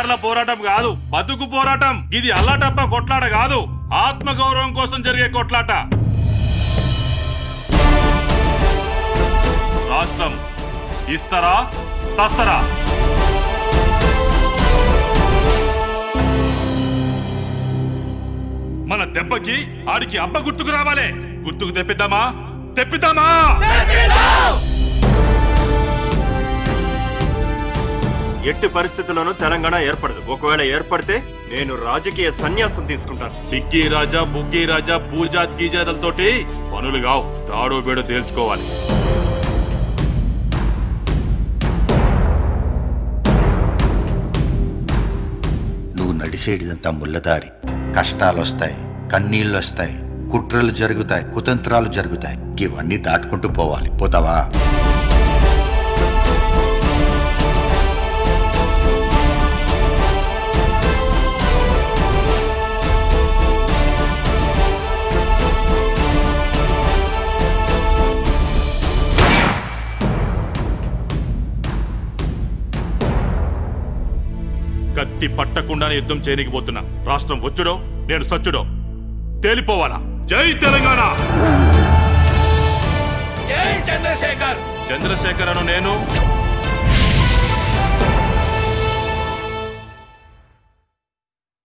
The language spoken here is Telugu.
అధికారుల పోరాటం కాదు బతుకు పోరాటం ఇది అల్లాటప్ప కొట్లాట కాదు ఆత్మగౌరవం కోసం జరిగే కొట్లాట రాష్ట్రం ఇస్తారా సస్తరా మన దెబ్బకి ఆడికి అబ్బ గుర్తుకు రావాలే గుర్తుకు తెప్పిద్దామా తెప్పిద్దామా ఎట్టి పరిస్థితుల్లోనూ తెలంగాణ ఏర్పడదు ఒకవేళ ఏర్పడితే నేను రాజకీయ సన్యాసం తీసుకుంటాను బిక్కీ రాజా బుగ్గీ రాజా పూజాత్ గీజాదలతోటి పనులు కావు తాడో బేడో తేల్చుకోవాలి నువ్వు నడిచేటిదంతా ముళ్ళదారి కష్టాలొస్తాయి కన్నీళ్ళొస్తాయి కుట్రలు జరుగుతాయి కుతంత్రాలు జరుగుతాయి ఇవన్నీ దాటుకుంటూ పోవాలి పోతావా కత్తి పట్టకుండానే యుద్ధం చేయనికిపోతున్నా రాష్ట్రం వచ్చుడో నేను సచ్చుడో తేలిపోవాలా జై తెలంగాణ జై చంద్రశేఖర్ చంద్రశేఖరను నేను